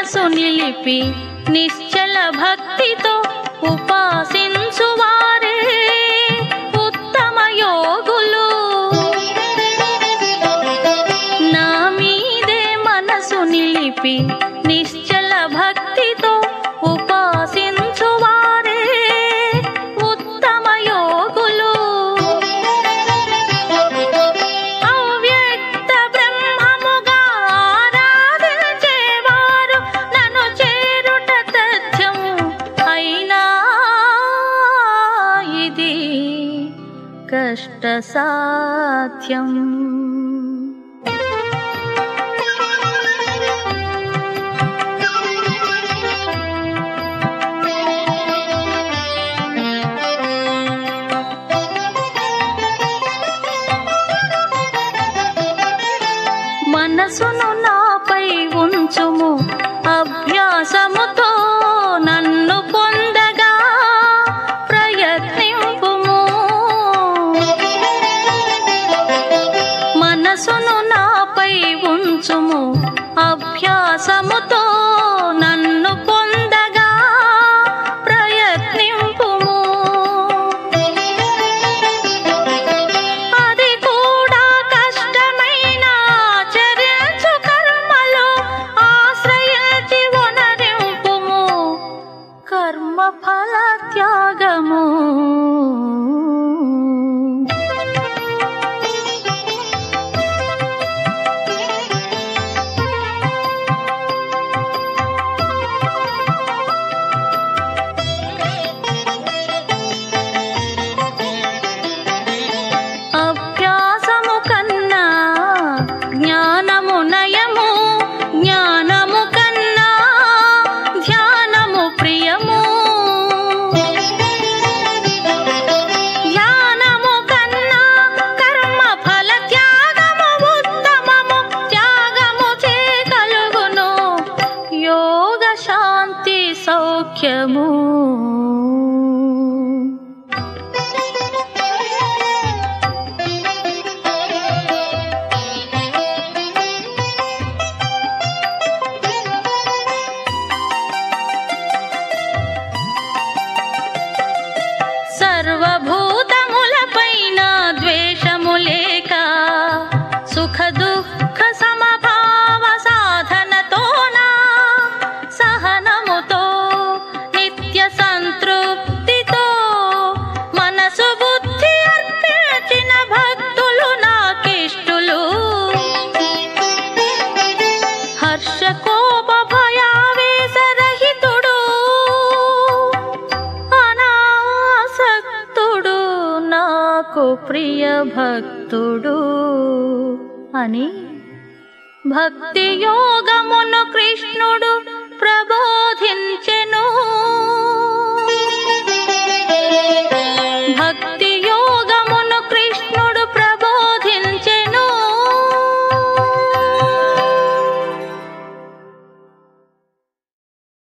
మనసు నిలిపి నిశ్చల భక్తితో ఉపాసించువారే ఉత్తమ యోగులు నా మీదే మనసు నిలిపి నిశ్చల భక్తితో ఉపాసించువారే ఉత్తమ యోగులు అవ్యక్త బ్రహ్మముగా ఆరాధించేవారు నన్ను చేరుట తథ్యం అయినా ఇది కష్ట సాధ్యం మనసును నాపై ఉంచుము అభ్యాసముతో నన్ను పొందగా ప్రయత్నింపుము మనసును నాపై ఉంచుము అభ్యాసముతో నన్ను పొందగా ప్రయత్నింపుము అది కూడా కష్టమైన ఆచరించు కర్మలో ఆశ్రయించి వనరింపుము కర్మ ఫల త్యాగము అభ్యాసము కన్నా జ్ఞానము నయము జ్ఞానము కన్నా ధ్యానము ప్రియము ధ్యానము కన్నా కర్మ ఫల త్యాగము ఉత్తమము త్యాగము చేయగలుగును యోగ శాంతి సౌఖ్యము సర్వభూతములపైన ద్వేషము లేక సుఖ దుఃఖ సమభావ సాధనతోనా సహనముతో నిత్య సంతృప్తితో మనసు బుద్ధి అర్పించిన భక్తులు నాకిష్టులు హర్ష కోప భయావేశరహితుడు అనాసక్తుడు నాకు ప్రియ భక్తుడు అని భక్తి యోగమును కృష్ణుడు ప్రబోధించెను